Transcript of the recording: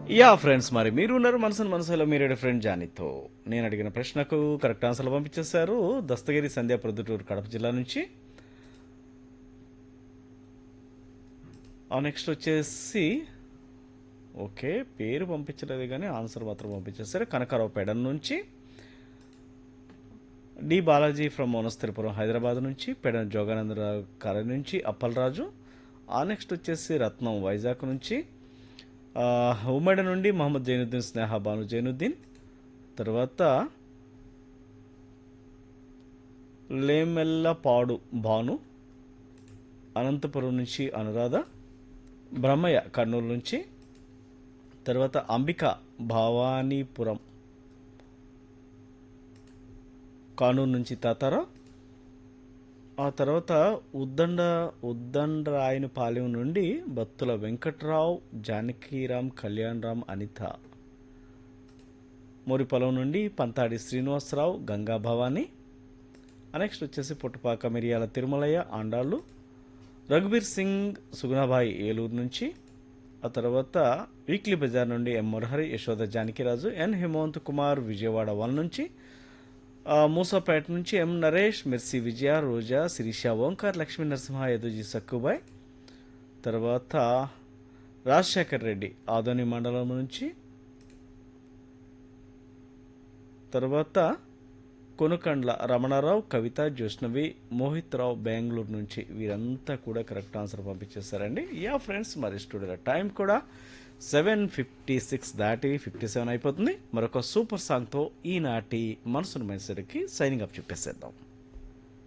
yeah friends మరి మీరు ఉన్నారు మనసును మనసులో మీరు ఫ్రెండ్ జానీతో నేను అడిగిన ప్రశ్నకు కరెక్ట్ ఆన్సర్లు పంపించేశారు దస్తగిరి సంధ్య ప్రొద్దుటూరు కడప జిల్లా నుంచి నెక్స్ట్ వచ్చేసి ఓకే పేరు పంపించలేదు కానీ ఆన్సర్ మాత్రం పంపించేస్తారు కనకారావు పెడన్ నుంచి డి బాలాజీ ఫ్రమ్ మోనస్తరిపురం హైదరాబాద్ నుంచి పెడన జోగానందరావు కాలేజ్ నుంచి అప్పలరాజు ఆ నెక్స్ట్ వచ్చేసి రత్నం వైజాగ్ నుంచి ఆ, ఉమ్మడి నుండి మహమ్మద్ జైనుద్దీన్ స్నేహ బాను జైనుద్దీన్ తర్వాత లేమెల్లపాడు భాను అనంతపురం నుంచి అనురాధ బ్రహ్మయ్య కర్నూలు నుంచి తర్వాత అంబిక భవానీపురం కానూరు నుంచి తాతారా ఆ తర్వాత ఉద్దండ ఉద్దండరాయనపాలెం నుండి బత్తుల వెంకట్రావు జానకీరామ్ కళ్యాణరామ్ అనిత మోరిపొలం నుండి పంతాడి శ్రీనివాసరావు గంగా భవాని నెక్స్ట్ వచ్చేసి పుట్టపాక మిరియాల తిరుమలయ్య ఆండాళ్ళు రఘుబీర్ సింగ్ సుగుణాబాయి ఏలూరు నుంచి ఆ తర్వాత వీక్లీ బజార్ నుండి M Murahari Yashoda Janakiraju N Hemanth Kumar Vijayawada one నుంచి ఆ, మూసాపేట నుంచి ఎం నరేష్ మిర్సి విజయ రోజా శిరీష ఓంకార్ లక్ష్మీ నరసింహ యదుజీ సక్కుబాయ్ తర్వాత రాజశేఖర్ రెడ్డి ఆదోని మండలం నుంచి తర్వాత కొనుకండ్ల రమణారావు కవిత జ్యోష్ణవి మోహిత్ రావు బెంగళూరు నుంచి వీరంతా కూడా కరెక్ట్ ఆన్సర్ పంపించేస్తారండి యా ఫ్రెండ్స్ మరి స్టూడియో టైం కూడా సెవెన్ ఫిఫ్టీ సిక్స్ దాటి ఫిఫ్టీ సెవెన్ అయిపోతుంది మరొక సూపర్ సాంగ్తో ఈనాటి మనసును మైసరికి సైనింగ్ అప్ చెప్పేసేద్దాం